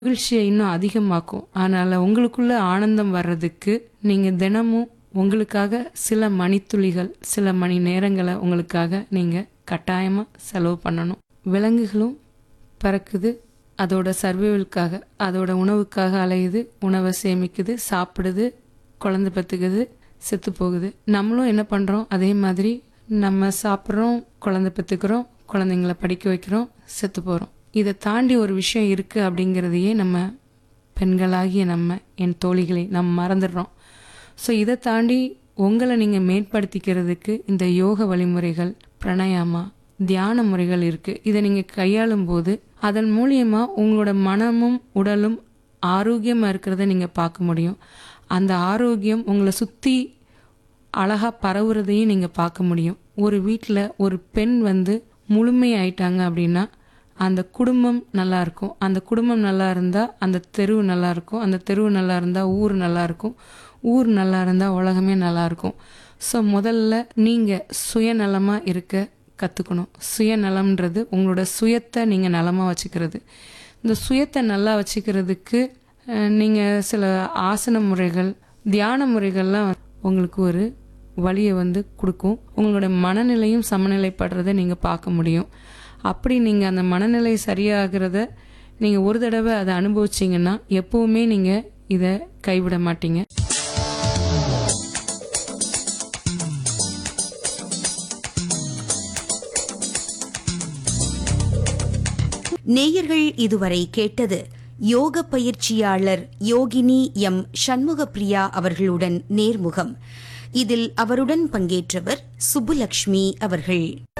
மகிழ்ச்சியை இன்னும் அதிகமாக்கும் அதனால உங்களுக்குள்ள ஆனந்தம் வர்றதுக்கு நீங்க தினமும் உங்களுக்காக சில மணித்துளிகள் சில மணி நேரங்களை உங்களுக்காக நீங்க கட்டாயமா செலவு பண்ணணும் விலங்குகளும் பறக்குது அதோட சர்வைவலுக்காக அதோட உணவுக்காக அலையுது உணவை சேமிக்குது சாப்பிடுது குழந்தை பெற்றுக்குது செத்து போகுது நம்மளும் என்ன பண்ணுறோம் அதே மாதிரி நம்ம சாப்பிட்றோம் குழந்தை பெற்றுக்கிறோம் குழந்தைங்கள படிக்க வைக்கிறோம் செத்து போகிறோம் இதை தாண்டி ஒரு விஷயம் இருக்குது அப்படிங்கிறதையே நம்ம பெண்களாகிய நம்ம என் தோழிகளை நம்ம மறந்துடுறோம் ஸோ இதை தாண்டி உங்களை நீங்கள் மேம்படுத்திக்கிறதுக்கு இந்த யோக வழிமுறைகள் பிரணயாமா தியான முறைகள் இருக்குது இதை நீங்கள் கையாளும் போது அதன் மூலியமா உங்களோட மனமும் உடலும் ஆரோக்கியமாக இருக்கிறத நீங்கள் பார்க்க முடியும் அந்த ஆரோக்கியம் உங்களை சுற்றி அழகாக பரவுறதையும் நீங்கள் பார்க்க முடியும் ஒரு வீட்டில் ஒரு பெண் வந்து முழுமையாயிட்டாங்க அப்படின்னா அந்த குடும்பம் நல்லா இருக்கும் அந்த குடும்பம் நல்லா இருந்தால் அந்த தெருவு நல்லா இருக்கும் அந்த தெருவு நல்லா இருந்தால் ஊர் நல்லா இருக்கும் ஊர் நல்லா இருந்தால் உலகமே நல்லா இருக்கும் ஸோ முதல்ல நீங்கள் சுயநலமாக இருக்க கற்றுக்கணும் சுயநலம்ன்றது உங்களோட சுயத்தை நீங்கள் நலமாக வச்சுக்கிறது இந்த சுயத்தை நல்லா வச்சுக்கிறதுக்கு நீங்கள் சில ஆசன முறைகள் தியான முறைகள்லாம் உங்களுக்கு ஒரு வழியை வந்து கொடுக்கும் உங்களோட மனநிலையும் சமநிலைப்படுறதை நீங்கள் பார்க்க முடியும் அப்படி நீங்கள் அந்த மனநிலை சரியாகிறத நீங்கள் ஒரு தடவை அதை அனுபவிச்சிங்கன்னா எப்போவுமே நீங்கள் இதை கைவிட மாட்டீங்க நேயர்கள் இதுவரை கேட்டது யோக பயிற்சியாளர் யோகினி எம் சண்முகப்பிரியா அவர்களுடன் நேர்முகம் இதில் அவருடன் பங்கேற்றவர் சுப்புலக்ஷ்மி அவர்கள்